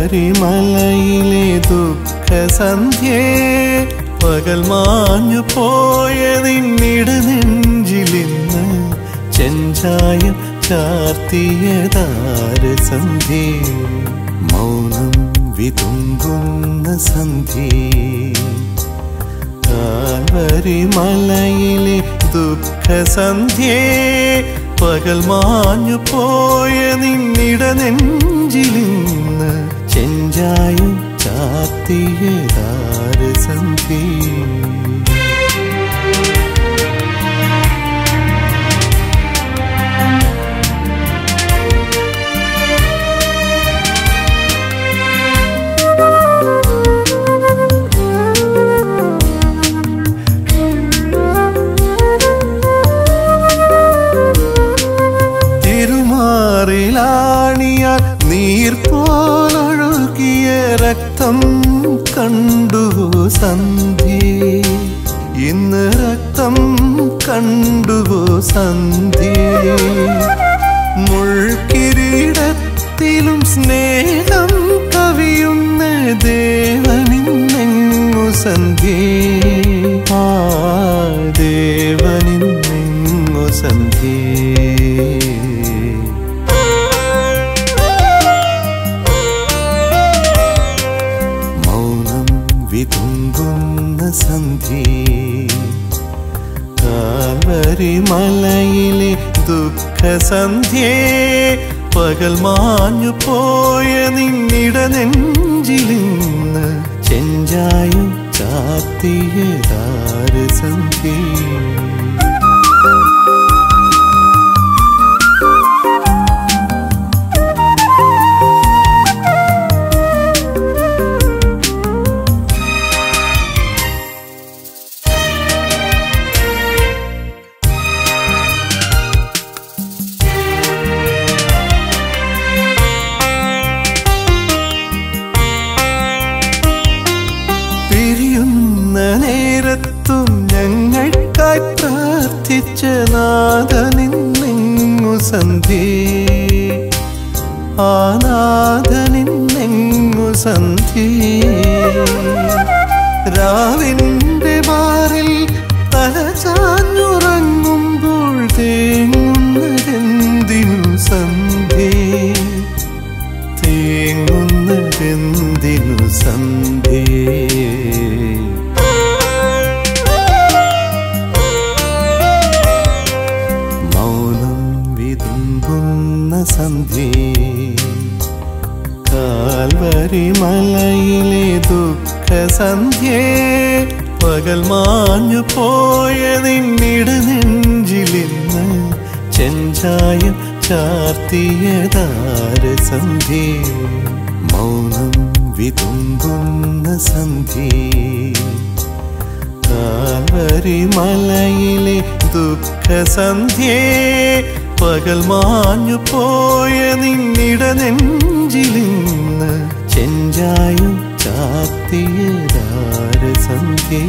കാൽവരിമലയിലെ ദുഃഖസന്ധ്യേ പകൽ മാഞ്ഞു പോയ നിന്നിട നെഞ്ചിലിന്ന് ചെഞ്ചായം ചാർത്തിയതാര് സന്ധ്യേ മൗനം വിതുമ്പുന്ന സന്ധ്യേ കാൽവരിമലയിലെ ദുഃഖസന്ധ്യേ പകൽ മാഞ്ഞു പോയ നിന്നിട നെഞ്ചിലിന്ന് ചെഞ്ചായും ചാത്തിയതാര് സന്ധ്യേ തിരുമാറിലാണിയാൽ നീർ പോലൊഴുകിയ രക്തം കണ്ടു സന്ധ്യേ ഇന്ന് രക്തം കണ്ടു സന്ധ്യേ മുൾക്കിരീടത്തിലും സ്നേഹം കവിയുന്ന ദേവനിന്നെങ്ങു സന്ധ്യേ ആ ദേവനിന്നെങ്ങു സന്ധ്യേ മൗനം വിതുമ്പുന്ന സന്ധ്യേ കാൽവരിമലയിലെ ദുഃഖസന്ധ്യേ പകൽ മാഞ്ഞു പോയ നിന്നിട നെഞ്ചിലിന്ന് ചെഞ്ചായും ചാത്തിയതാര് സന്ധ്യേ പിരിയുന്ന നേരത്തും ഞങ്ങൾക്കായി പ്രാർത്ഥിച്ച നാഥനിന്നെങ്ങു സന്ധ്യേ ആ നാഥനിന്നെങ്ങു സന്ധ്യേ രാവിന്റെ മാറിൽ തല ചാഞ്ഞുറങ്ങുമ്പോൾ തേങ്ങുന്നതെന്തിനു സന്ധ്യേ തേങ്ങുന്നതെന്തിനു സന്ധ്യേ മൗനം വിതുമ്പുന്ന സന്ധ്യേ കാൽവരിമലയിലെ ദുഃഖസന്ധ്യേ പകൽ മാഞ്ഞു പോയ നിന്നിട നെഞ്ചിലിന്ന് ചെഞ്ചായം ചാർത്തിയതാര് സന്ധ്യേ മൗനം വിതുമ്പുന്ന സന്ധ്യേ കാൽവരിമലയിലെ ദുഃഖസന്ധ്യേ പകൽ മാഞ്ഞു പോയ നിന്നിട നെഞ്ചിലിന്ന് ചെഞ്ചായും ചാത്തിയതാര് സന്ധ്യേ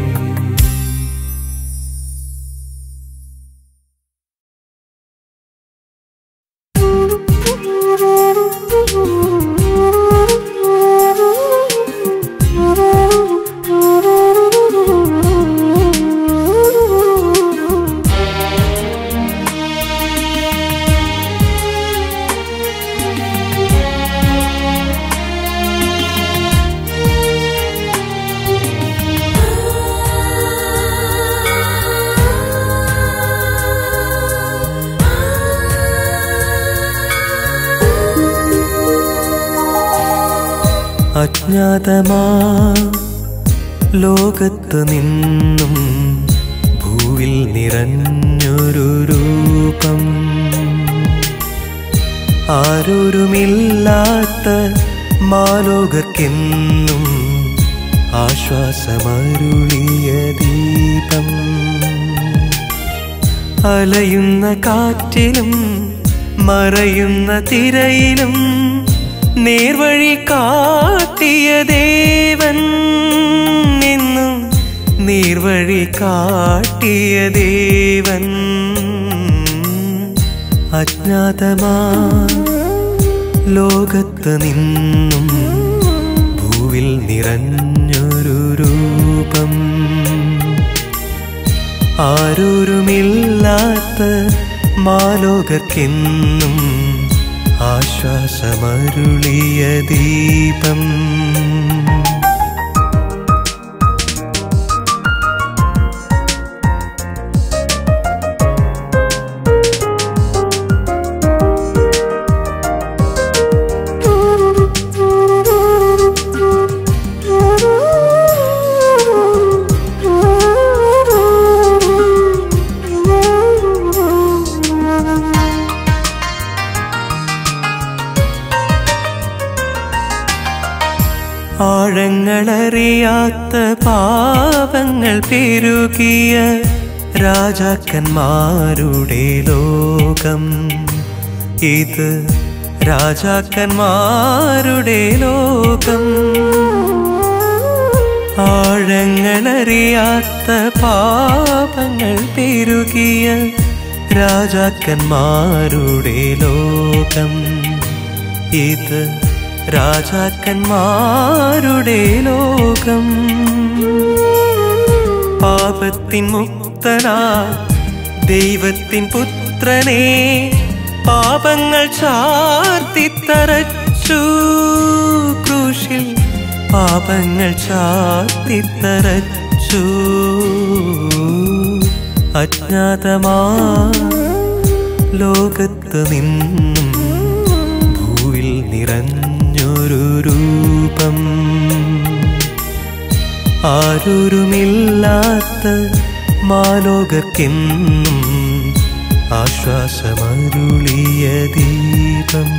അജ്ഞാതമാ ലോകത്തു നിന്നും ഭൂവിൽ നിറഞ്ഞൊരു രൂപം ആരോരുമില്ലാത്ത മാലോകർക്കെന്നും ആശ്വാസമരുളിയ ദീപം അലയുന്ന കാറ്റിലും മറയുന്ന തിരയിലും നേർവഴി കാട്ടിയ ദേവൻ എന്നും നേർവഴി കാട്ടിയ ദേവൻ അജ്ഞാതമാ ലോകത്ത് നിന്നും ഭൂവിൽ നിറഞ്ഞൊരു രൂപം ആരൂരുമില്ലാത്ത മാലോകർക്കെന്നും ആശ്വാസമരുളിയ ദീപം ആഴങ്ങളറിയാത്ത പാപങ്ങൾ പെരുകിയ രാജാക്കന്മാരുടെ ലോകം ഇത് രാജാക്കന്മാരുടെ ലോകം ആഴങ്ങളറിയാത്ത പാപങ്ങൾ പെരുകിയ രാജാക്കന്മാരുടെ ലോകം ഇത് രാജാക്കന്മാരുടെ ലോകം പാപത്തിൻ മുക്തനാ ദൈവത്തിൻ പുത്രനെ പാപങ്ങൾ ചാർത്തിത്തറച്ചു ക്രൂശിൽ പാപങ്ങൾ ചാർത്തിത്തറച്ചു അജ്ഞാതമാ ലോകത്ത് നിന്നും ഭൂവിൽ നിറഞ്ഞൊരു രൂപം ആരൂരുമില്ലാത്ത മാലോകർക്കെന്നും ആശ്വാസമരുളിയ ദീപം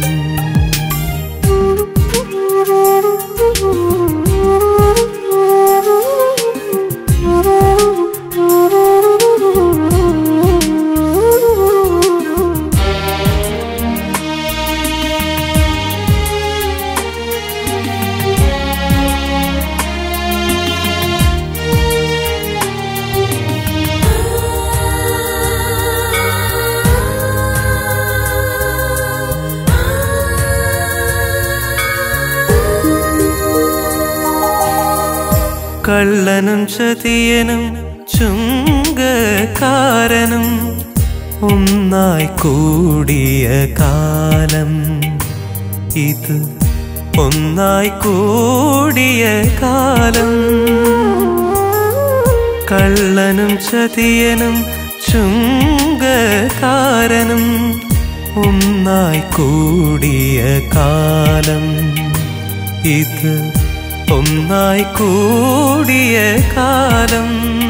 കള്ളനും ചതിയനും ചുങ്കക്കാരനും ഒന്നായി കൂടിയ കാലം ഇത് ഒന്നായി കൂടിയ കാലം കള്ളനും ചതിയനും ചുങ്കക്കാരനും ഒന്നായി കൂടിയ കാലം ഇത് ഒന്നായി കൂടിയ കാലം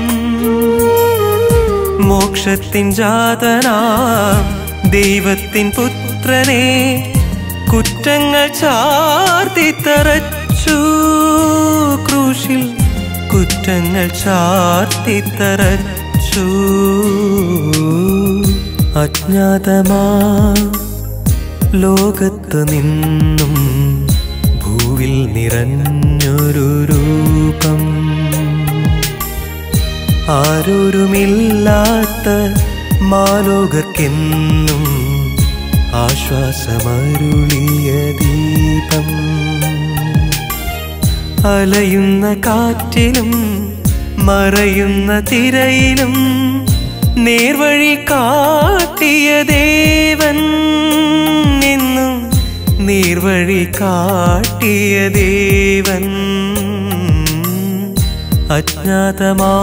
മോക്ഷത്തിൻ ജാതനാ ദൈവത്തിൻ പുത്രനെ കുറ്റങ്ങൾ ചാർത്തിത്തറച്ചു ക്രൂശിൽ കുറ്റങ്ങൾ ചാർത്തിത്തറച്ചു അജ്ഞാതമാ ലോകത്ത് നിന്നും ഭൂവിൽ നിറഞ്ഞൊരു രൂപം ആരൂരുമില്ലാത്ത മാലോകർക്കെന്നും ആശ്വാസമരുളിയ ദീപം അലയുന്ന കാറ്റിലും മറയുന്ന തിരയിലും നേർവഴി കാട്ടിയ ദേവൻ എന്നും നേർവഴി കാട്ടിയ ദേവൻ അജ്ഞാതമാ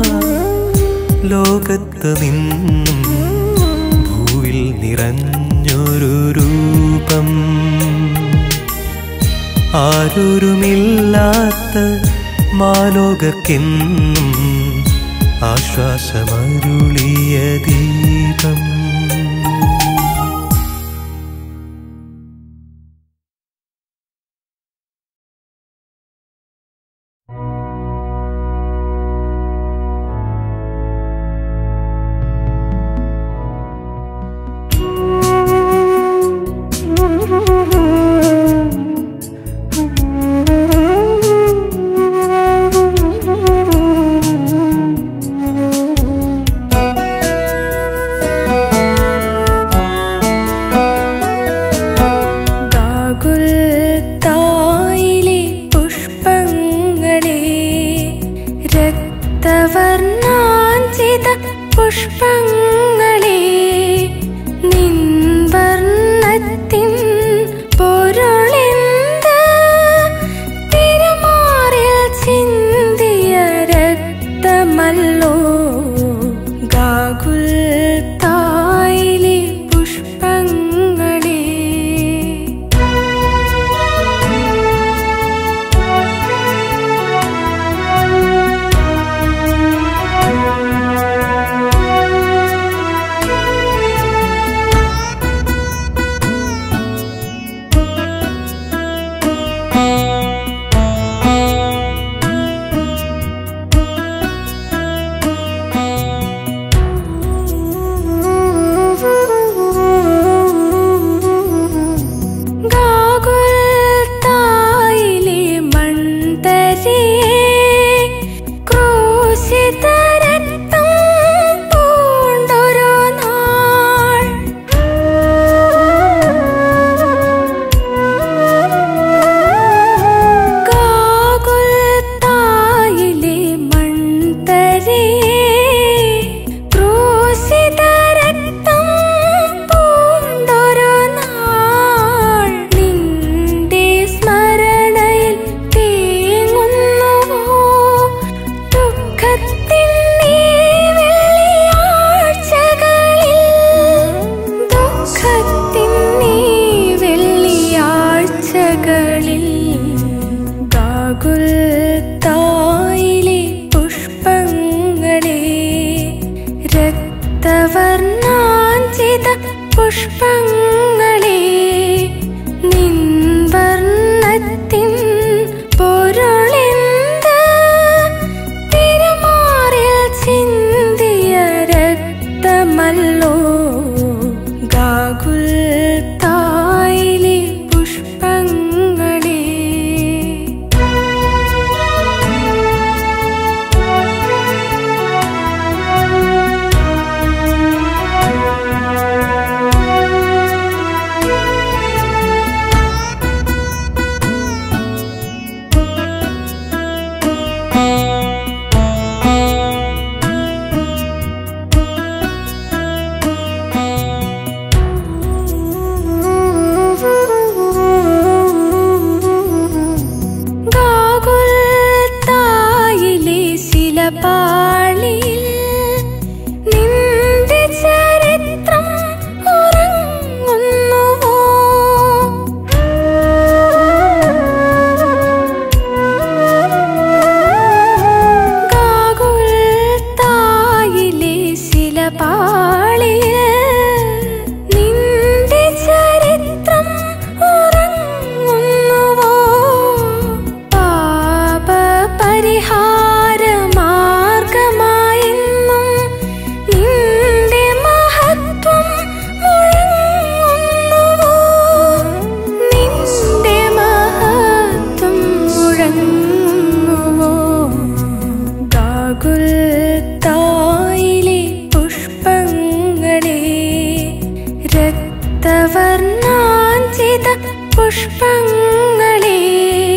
ലോകത്ത് നിന്നും ഭൂവിൽ നിറഞ്ഞൊരു രൂപം ആരൂരുമില്ലാത്ത മാലോകർക്കെന്നും ആശ്വാസമരുളിയ ദീപം Thank you. പുഷ്പങ്ങളെ നിൻവർണ്ണത്തിൻ പൊരുളെന്ത് തിരുമാറിൽ ചിന്തിയ രക്തമല്ലോ ഗാകുൽ തായിലെ പുഷ്പങ്ങളെ ഗാഗുൽത്തായിലെ മൺതരിയെ ക്രൂശിതരക്തം പൂണ്ടൊരു നാൾ ഗാഗുൽത്തായിലെ മൺതരിയെ ക്രൂശിതരക്തം പൂണ്ടൊരു നാൾ നിന്റെ സ്മരണയിൽ തേങ്ങുന്നുവോ ദുഃഖത്തിൻ നീ വെള്ളിയാഴ്ചകളിൽ ദുഃഖത്തിൻ നീ വെള്ളിയാഴ്ചകളിൽ ഗാകുൽ തായിലെ പുഷ്പങ്ങളെ രക്തവർണ്ണാഞ്ചിത പുഷ്പങ്ങളെ നിൻവർണ്ണത്തിൻ പൊരുളെന്ത് തിരുമാറിൽ ചിന്തിയ രക്തമല്ലോ ഗാകുൽ തായിലെ പുഷ്പങ്ങളെ ഗാകുൽ തായിലെ ശിലപാളിയിൽ നിന്റെ ചരിത്രം ഉറങ്ങുന്നുവോ ഗാകുൽ തായിലെ ശിലപാളിയിൽ നിന്റെ ചരിത്രം ഉറങ്ങുന്നുവോ പാപ പരിഹാര മാർഗമായെന്നും നിന്റെ മഹത്വം മുഴങ്ങുന്നുവോ നിന്റെ മഹത്വം മുഴങ്ങുന്നുവോ ഗാകുൽ തായിലെ പുഷ്പങ്ങളെ രക്തവർണ്ണാഞ്ചിത പുഷ്പങ്ങളെ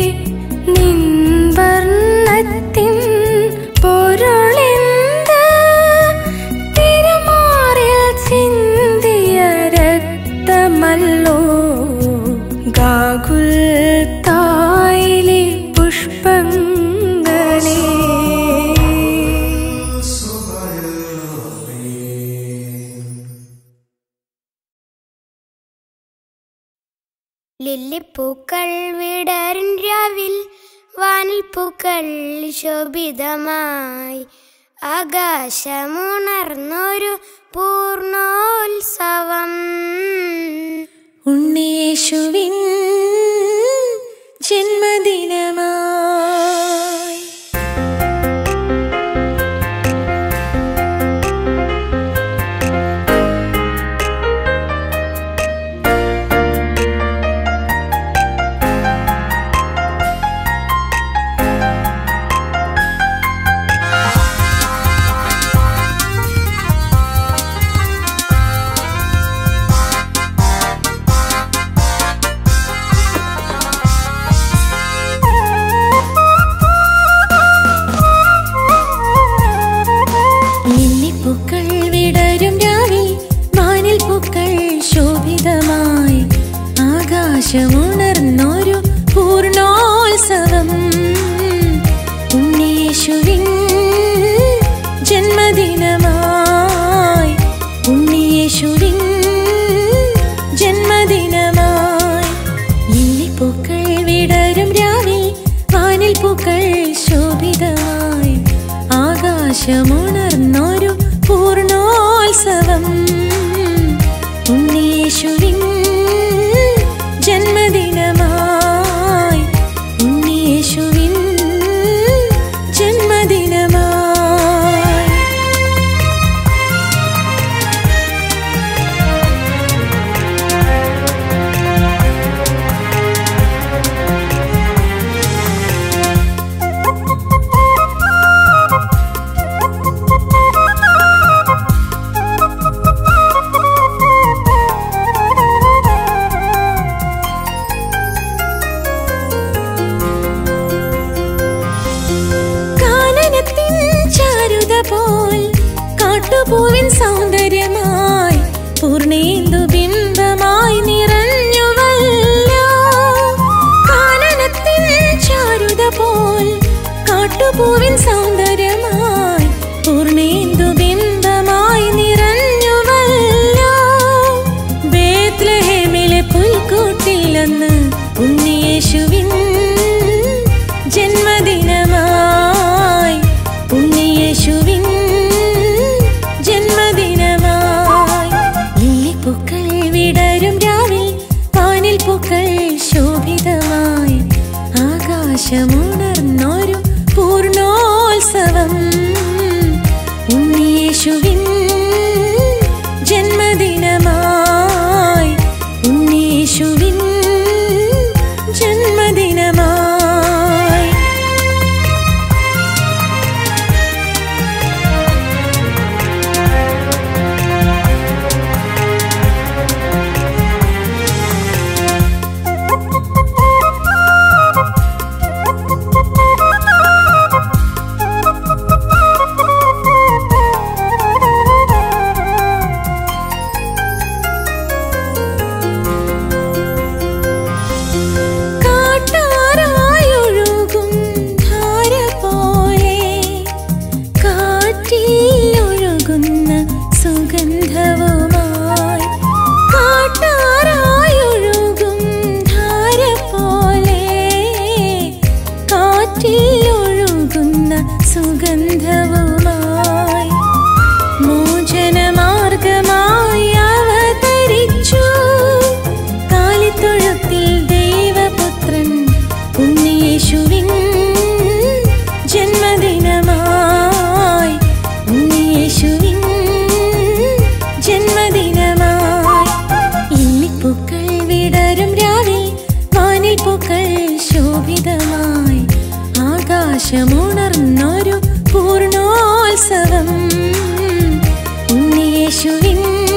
നിൻവർണ്ണത്തിൻ പൊരുളെന്ത് തിരുമാറിൽ ചിന്തിയ രക്തമല്ലോ ഗാകുൽ തായിലെ പുഷ്പങ്ങളെ ലില്ലിപ്പൂക്കൾ വിടരും രാവിൽ വാനിൽ പൂക്കൾ ശോഭിതമായി ആകാശമുണർന്നൊരു പൂർണോത്സവം ഉണ്ണേശുവിൻ ജന്മദിനമായി ും ആകാശമുണർന്നൊരു പൂർണോത്സവം ഉണ്ണിയേശുവിൻ ജന്മദിനമായി ഉണ്ണിയേശുവിൻ ജന്മദിനമായി ലില്ലിപ്പൂക്കൾ വിടരും രാവിൽ വാനിൽ പൂക്കൾ ശോഭിതമായി ആകാശമുണർന്നൊരു പൂർണോത്സവം ഉണ്ണിയേശുവിൻ ജന്മദിനമായി ഉണ്ണിയേശുവിൻ ജന്മദിനമായി കാനനത്തിൻ ചാരുത പോൽ കാട്ടുപൂവിൻ സൗന്ദര്യമായി പൂർണേന്ദു ബിംബമായി നിറഞ്ഞുവല്ലോ കാനനത്തിൻ ചാരുത പോൽ കാട്ടുപൂവിൻ സൗന്ദര്യമായി പൂർണേന്ദു ബിംബമായി നിറഞ്ഞുവല്ലോ ബേത്ലഹേമിലെ പുൽക്കൂട്ടിൽ അന്ന് ഉണ്ണിയേശുവിൻ ജന്മദിനമായി ഉണ്ണിയേശുവിൻ ജന്മദിനമായി ലില്ലിപ്പൂക്കൾ വിടരും രാവിൽ പാനിൽ പൂക്കൾ ശോഭിതമായി ആകാശമുണർന്നൊരു പൂർണോത്സവം ഉണ്ണിയേശുവിൻ ജന്മദിനമായി ഉണ്ണിയേശുവിൻ ജന്മദിനമായി കാട്ടാറായൊഴുകും ധാര പോലെ കാറ്റിൽ ഒഴുകുന്ന സുഗന്ധവുമായി കാട്ടാറായൊഴുകും ധാര പോലെ കാറ്റിൽ ഒഴുകുന്ന സുഗന്ധവുമായി മോചനമാർഗമായി അവതരിച്ചു കാലിത്തൊഴുത്തിൽ ദൈവപുത്രൻ ഉണ്ണിയേശുവിൻ ജന്മദിനമായി ഉണ്ണിയേശുവിൻ ജന്മദിനമായി ഇല്ലിപ്പൂക്കൾ വിടരും രാവിൽ വാനിൽ പൂക്കൾ ശോഭിതമായി ആകാശമുണർന്നൊരു പൂർണോത്സവം ഉണ്ണിയേശുവിൻ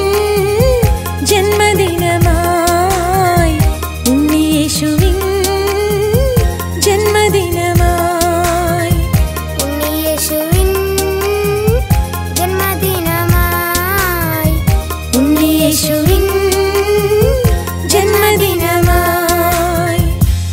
ജന്മദിനമായി ഉണ്ണിയേശുവിൻ ജന്മദിനമായി ഉണ്ണിയേശുവിൻ ജന്മദിനമായി ഉണ്ണിയേശുവിൻ ജന്മദിനമായി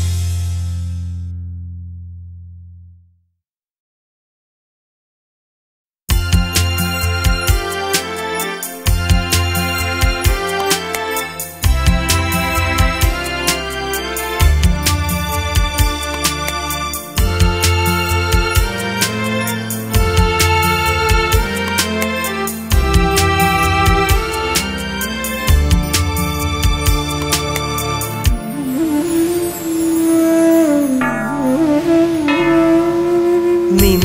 നിൻ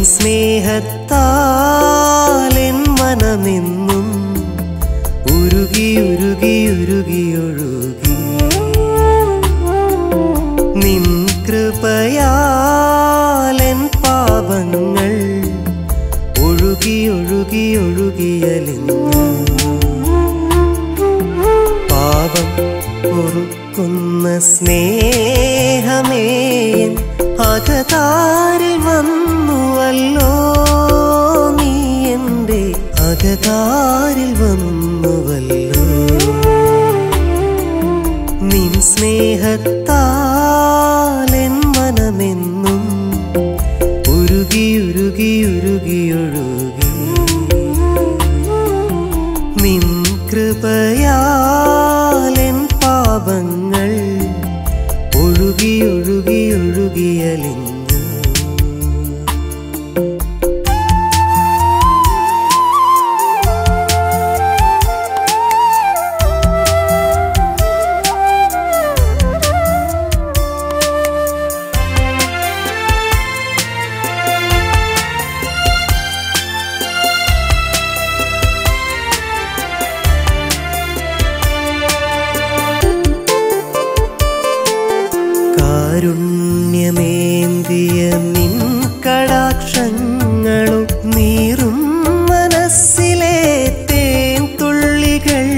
സ്നേഹത്താലെൻ മനമെന്നും ഉരുകി ഉരുകി ഉരുകി ഒഴുകി നിൻ കൃപയാലെൻ പാപങ്ങൾ ഒഴുകി ഒഴുകി ഒഴുകിയലിഞ്ഞു പാപം പൊറുക്കുന്ന സ്നേഹമേ എൻ അകതാരിൽ വന്നുവല്ലോ നീ എൻ്റെ അകതാരിൽ വന്നുവല്ലോ നിൻ സ്നേഹ സ്നേഹത്താലെൻ മനമെന്നും ഉരുകി ഉരുകി ഉരുകിയൊഴുകി നിൻ കൃപയാലെൻ പാപങ്ങൾ ഒഴുകി ഒഴുകി ഒഴുകിയലിഞ്ഞു കാരുണ്യമേന്തിയ നിൻ കടാക്ഷങ്ങളും നീറും മനസ്സിലെ തേൻ തുള്ളികൾ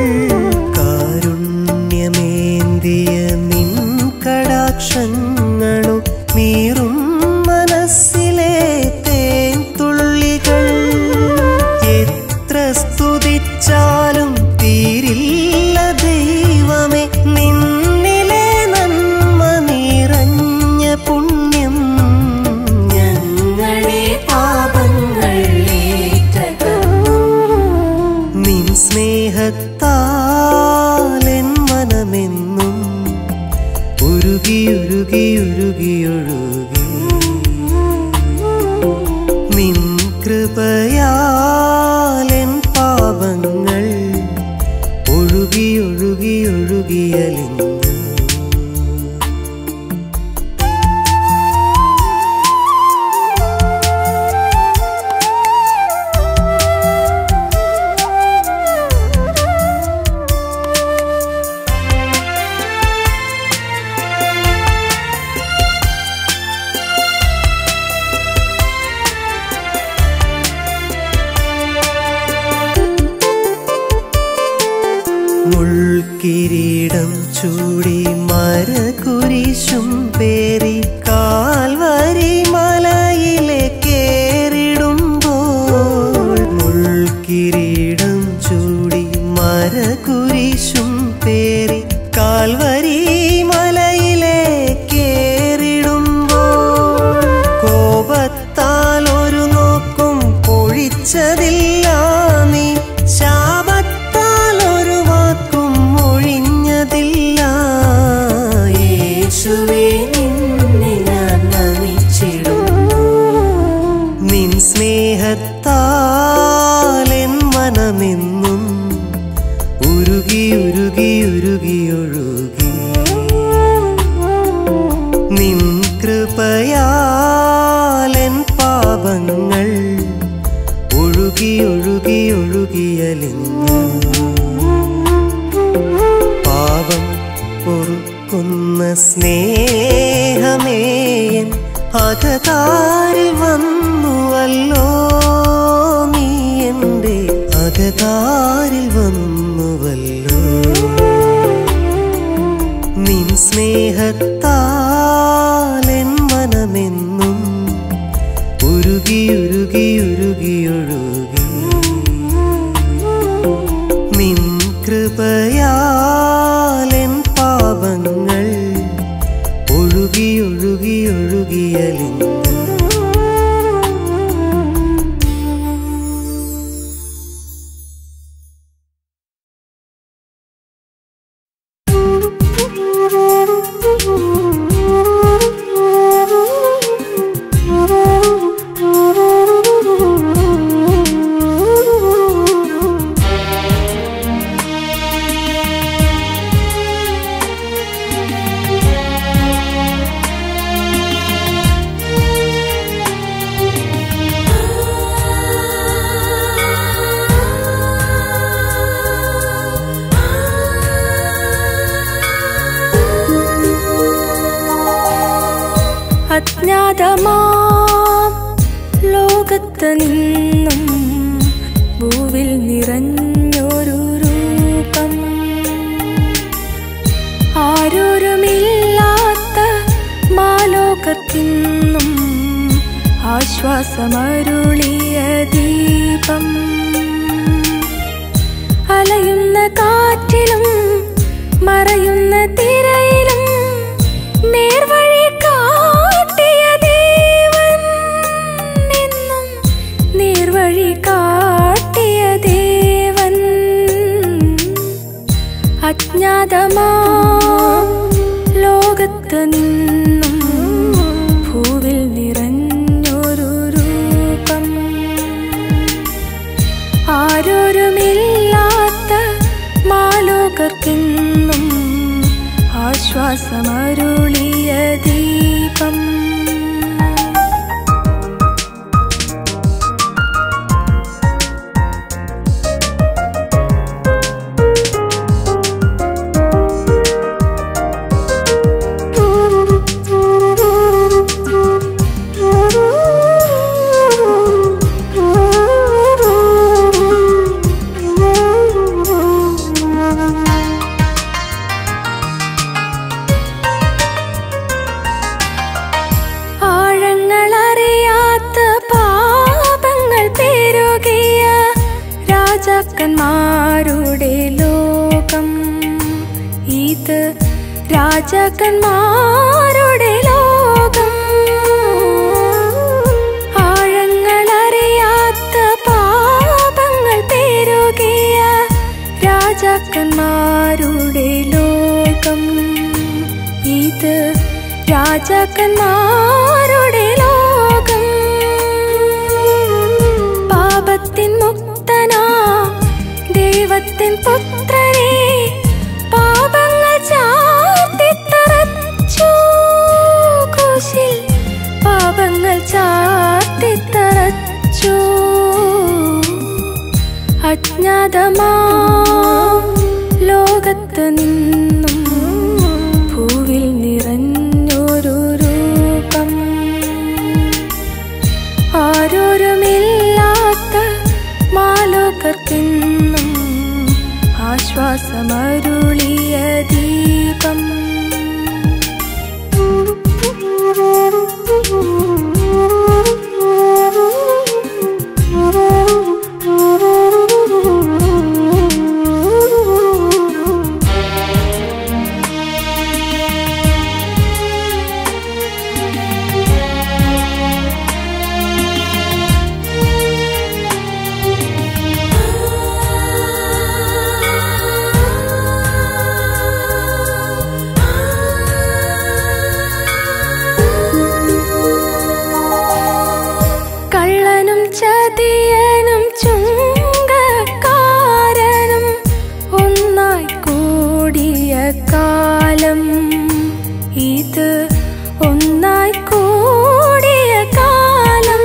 കാരുണ്യമേന്തിയ നിൻ കടാക്ഷങ്ങളും നീറും മനസ്സിലെ തേൻ തുള്ളികൾ എത്ര സ്തുതിച്ചാലും തീരില്ല ദൈവമേ നിന്നിലെ നന്മ നിറഞ്ഞ പുണ്യം ഞങ്ങളെ പാപങ്ങൾ നിൻ സ്നേഹത്താലെൻ മനമെന്നും ഉരുകി ഉരുകി ഉരുകിയൊഴുകി നിൻ കൃപയാലെൻ പാപങ്ങൾ ഒഴുകി ഒഴുകി ഒഴുകിയലിഞ്ഞു മുൾക്കിരീടം ചൂടി മരകുരിശും പേരി കാൽവരി മലയിലെ കേറിടുമ്പോൾ മുൾക്കിരീടം ചൂടി മരകുരിശും പേരി കാൽവരി മലയിലെ കേറിടുമ്പോൾ കോപത്താൽ ഒരു നോക്കും പൊഴിച്ചതില്ല നീ ശാപത്താൽ ഒരു വാക്കും ഒഴിഞ്ഞതില്ല യേശുവേ നിന്നെ ഞാൻ നമിച്ചിടുന്നു നിൻ സ്നേഹത്താലെൻ മനമെന്നും ഉരുകി ഉരുകി ഉരുകി ഒഴുകി നിൻ കൃപയാലെൻ പാപങ്ങൾ ഒഴുകി ഒഴുകി ഒഴുകിയലിഞ്ഞു പാപം പൊറുക്കുന്ന സ്നേഹമേയൻ അകതാരിൽ വന്നുവല്ലോ നീ എൻ്റെ അകതാരിൽ വന്നുവല്ലോ നിൻ സ്നേഹത്താലെൻ മനമെന്നും ഉരുകി ഉരുകി ഉരുകിയൊഴുകി നിൻ കൃപയാലെൻ പാപങ്ങൾ ഒഴുകി ഒഴുകി ഒഴുകിയലിഞ്ഞു അജ്ഞാതമാം ലോകത്ത് നിന്നും ഭൂവിൽ നിറഞ്ഞൊരു രൂപം ആരോരുമില്ലാത്ത മാലോകത്തിന്നും ആശ്വാസമരുളിയ ദീപം അലയുന്ന കാറ്റിലും മറയുന്ന തിരയിലും ലോകത്ത് നിന്നും ഭൂവിൽ നിറഞ്ഞൊരു രൂപം ആരോരുമില്ലാത്ത മാലോകർക്കെന്നും ആശ്വാസമരുളിയ ദീപം ആഴങ്ങളറിയാത്ത പാപങ്ങൾ പേരുകിയ രാജാക്കന്മാരുടെ ലോകം ഇത് രാജാക്കന്മാരുടെ ലോകം ആഴങ്ങളറിയാത്ത പാപങ്ങൾ പേരുകിയ രാജാക്കന്മാരുടെ ലോകം ഇത് രാജാക്കന്മാരുടെ ലോകം പാപത്തിൻ മുക്തനാ ദൈവത്തിൻ പുത്രനെ പാപങ്ങൾ ചാർത്തിത്തറച്ചു കുശിൽ പാപങ്ങൾ ചാർത്തിത്തറച്ചു അജ്ഞാതമാ ലോകത്ത് നിന്നും ഭൂവിൽ നിറഞ്ഞൊരു രൂപം ആരോരുമില്ലാത്ത മാലോകർക്കെന്നും ആശ്വാസമരുളിയ ദീപം കള്ളനും ചതിയനും ചുങ്കക്കാരനും ഒന്നായി കൂടിയ കാലം ഇത് ഒന്നായി കൂടിയ കാലം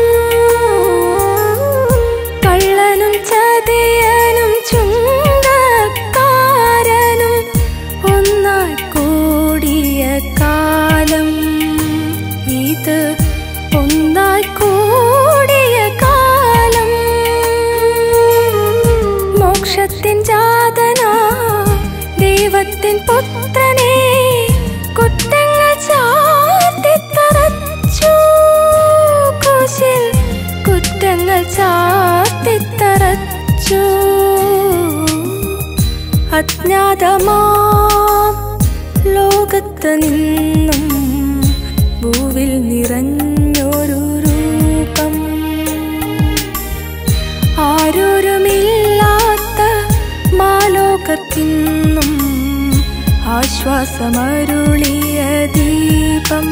കള്ളനും ചതിയനും ചുങ്കക്കാരനും ഒന്നായി കൂടിയ കാലം ഇത് ഒന്നായി കൂടിയ കാലം മോക്ഷത്തിൻ ജാതനാ ദൈവത്തിൻ പുത്രനെ കുറ്റങ്ങൾ ചാർത്തിത്തറച്ചു കുശിൽ കുറ്റങ്ങൾ ചാർത്തിത്തറച്ചു അജ്ഞാതമാം ലോകത്ത് നിന്നും ഭൂവിൽ നിറഞ്ഞൊരു രൂപം ആരോരുമില്ലാത്ത മാലോകത്തിന്നും ആശ്വാസമരുളിയ ദീപം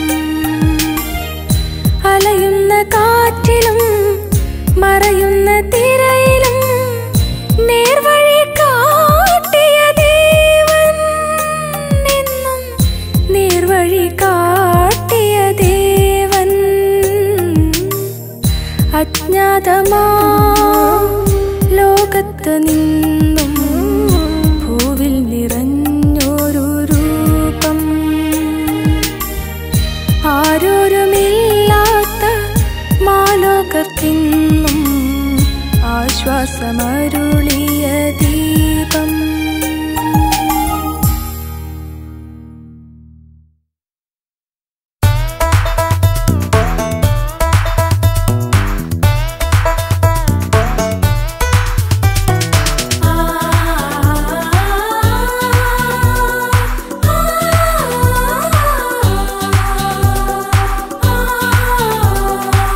അലയുന്ന കാറ്റിലും മറയുന്ന തിരയിലും നേർവഴി കാട്ടിയ ദേവൻ എന്നും നേർവഴി കാട്ടിയ ദേവൻ അജ്ഞാതമാ ലോകത്ത് നിന്നും ഭൂവിൽ നിറഞ്ഞൊരു രൂപം ആരോരുമില്ലാത്ത മാലോകത്തിന്നും ആശ്വാസമരുളിയ ദീപം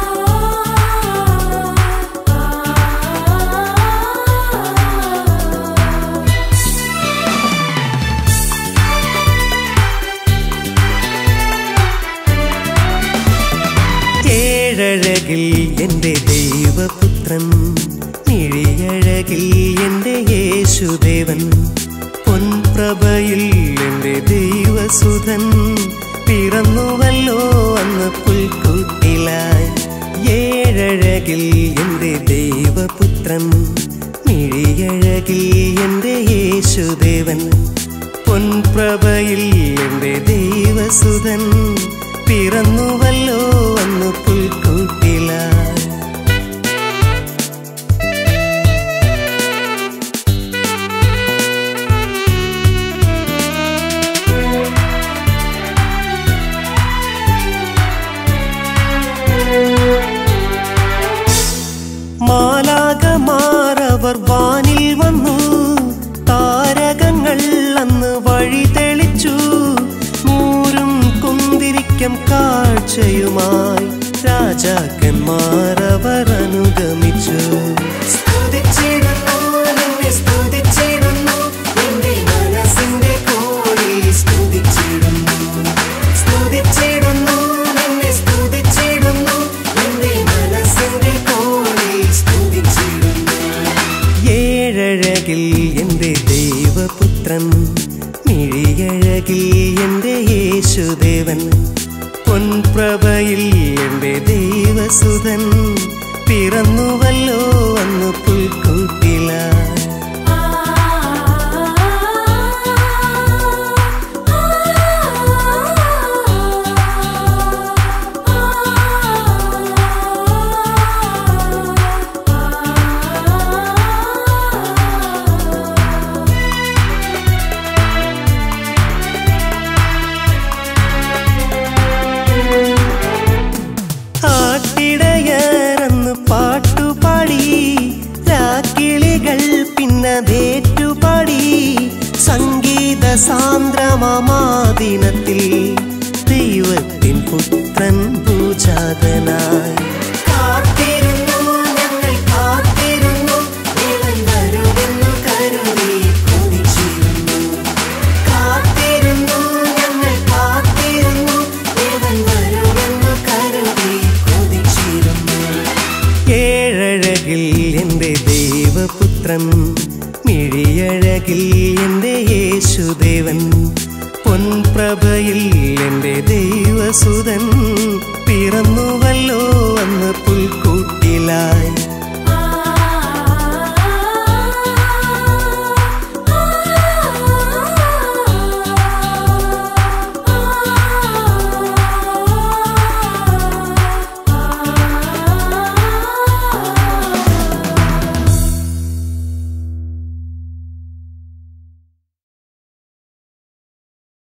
ആ ഏഴഴകിൽ എൻ്റെ ദൈവപുത്രൻ മിഴിയഴകിൽ എൻ്റെ യേശുദേവൻ പൊൻപ്രഭയിൽ എൻ്റെ ദൈവസുധൻ പിറന്നുവല്ലോ അന്ന് പുൽക്കൂട്ടിലായി ഏഴഴകിൽ എൻ്റെ ദൈവപുത്രൻ മിഴിയഴകിൽ എൻ്റെ യേശുദേവൻ പൊൻപ്രഭയിൽ എൻ്റെ ദൈവസുതൻ പിറന്നുവല്ലോ അന്ന് പുൽക്കൂട്ടിലായി മാലാകമാറവർ വാനിൽ വന്നു താരകങ്ങൾ അന്ന് വഴി തെളിച്ചു മൂരും കുന്തിരിക്കം കാഴ്ചയുമായി രാജാക്കന്മാരവർ അനുഗമിച്ചു സ്തുതിച്ചിടുന്നു, നിന്നെ സ്തുതിച്ചിടുന്നു, നിന്റെ മനസ്സിന്റെ കോണിൽ സ്തുതിച്ചിടുന്നു. സ്തുതിച്ചിടുന്നു, നിന്നെ സ്തുതിച്ചിടുന്നു, നിന്റെ മനസ്സിന്റെ കോണിൽ സ്തുതിച്ചിടുന്നു. ഏഴഴകിൽ എൻ്റെ ദൈവപുത്രൻ മിഴിയഴകിൽ എൻ്റെ യേശുദേവൻ പൊൻപ്രഭയിൽ എൻ്റെ ദൈവസുതൻ പിറന്നുവല്ലോ അന്ന് പുൽക്കൂട്ടിലായി ആട്ടിടയറന്ന് പാട്ടുപാടി രാക്കിളികൾ പിന്നതേറ്റുപാടി സംഗീത സാന്ദ്രമാദിനത്തിൽ ദൈവത്തിൻ പുത്രൻ പൂജാതനായി കാത്തിരുന്നു ഞങ്ങൾ കാത്തിരുന്നു ഇവൻ വരുമെന്നു കരുതി കൊതിച്ചിരുന്നു കാത്തിരുന്നു ഞങ്ങൾ കാത്തിരുന്നു ഇവൻ വരുമെന്നു കരുതി കൊതിച്ചിരുന്നു ഏഴഴകിൽ എൻ്റെ ദൈവപുത്രൻ മിഴിയഴകിൽ എൻ്റെ യേശുദേവൻ പൊൻപ്രഭയിൽ എൻ്റെ ദൈവസുതൻ പിറന്നുവല്ലോ അന്ന് പുൽക്കൂട്ടിലായി